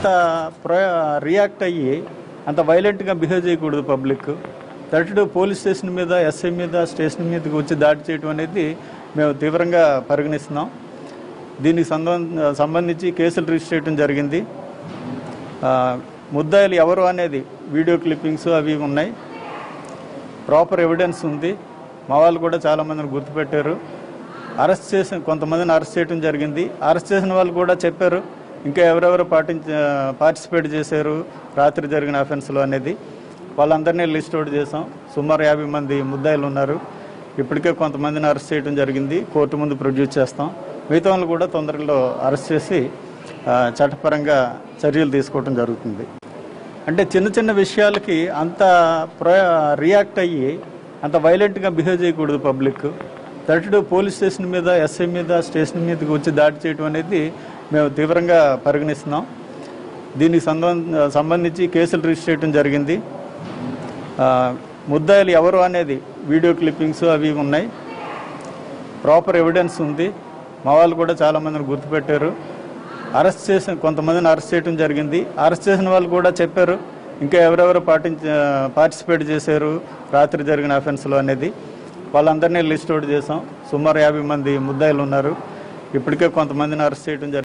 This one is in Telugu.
అంత ప్రో రియాక్ట్ అయ్యి అంత వైలెంట్గా బిహేవ్ చేయకూడదు పబ్లిక్ తరచుడు పోలీస్ స్టేషన్ మీద ఎస్ఐ మీద స్టేషన్ మీదకి వచ్చి దాడి చేయడం అనేది మేము తీవ్రంగా పరిగణిస్తున్నాం దీనికి సంబంధ సంబంధించి కేసులు రిజిస్టర్ చేయడం జరిగింది ఆ, ముద్దాయిలు ఎవరు అనేది వీడియో క్లిప్పింగ్స్ అవి ఉన్నాయి ప్రాపర్ ఎవిడెన్స్ ఉంది మా వాళ్ళు కూడా చాలామందిని గుర్తుపెట్టారు అరెస్ట్ చేసిన కొంతమందిని అరెస్ట్ చేయడం జరిగింది అరెస్ట్ చేసిన వాళ్ళు కూడా చెప్పారు ఇంకా ఎవరెవరు పాటించ పార్టిసిపేట్ చేశారు రాత్రి జరిగిన అఫెన్స్లో అనేది వాళ్ళందరినీ లిస్ట్ అవుట్ చేసాం సుమారు యాభై మంది ముద్దాయిలు ఉన్నారు ఇప్పటికే కొంతమందిని అరెస్ట్ చేయడం జరిగింది కోర్టు ముందు ప్రొడ్యూస్ చేస్తాం మిగతా వాళ్ళు కూడా తొందరలో అరెస్ట్ చేసి ఆ, చట్టపరంగా చర్యలు తీసుకోవడం జరుగుతుంది అంటే చిన్న చిన్న విషయాలకి అంత ప్రో రియాక్ట్ అయ్యి అంత వైలెంట్గా బిహేవ్ చేయకూడదు పబ్లిక్ తరచుడు పోలీస్ స్టేషన్ మీద ఎస్ఐ మీద స్టేషన్ మీదకి వచ్చి దాడి చేయడం అనేది మేము తీవ్రంగా పరిగణిస్తున్నాం దీనికి సంబంధ సంబంధించి కేసులు రిజిస్టర్ చేయడం జరిగింది ఆ, ముద్దాయిలు ఎవరు అనేది వీడియో క్లిప్పింగ్స్ అవి ఉన్నాయి ప్రాపర్ ఎవిడెన్స్ ఉంది మా వాళ్ళు కూడా చాలామందిని గుర్తుపెట్టారు అరెస్ట్ చేసిన కొంతమందిని అరెస్ట్ చేయడం జరిగింది అరెస్ట్ చేసిన వాళ్ళు కూడా చెప్పారు ఇంకా ఎవరెవరు పాటించ పార్టిసిపేట్ చేశారు రాత్రి జరిగిన అఫెన్స్లో అనేది వాళ్ళందరినీ లిస్ట్ అవుట్ చేసాం సుమారు యాభై మంది ముద్దాయిలు ఉన్నారు ఇప్పటికే కొంతమందిని అరెస్ట్ చేయడం జరిగింది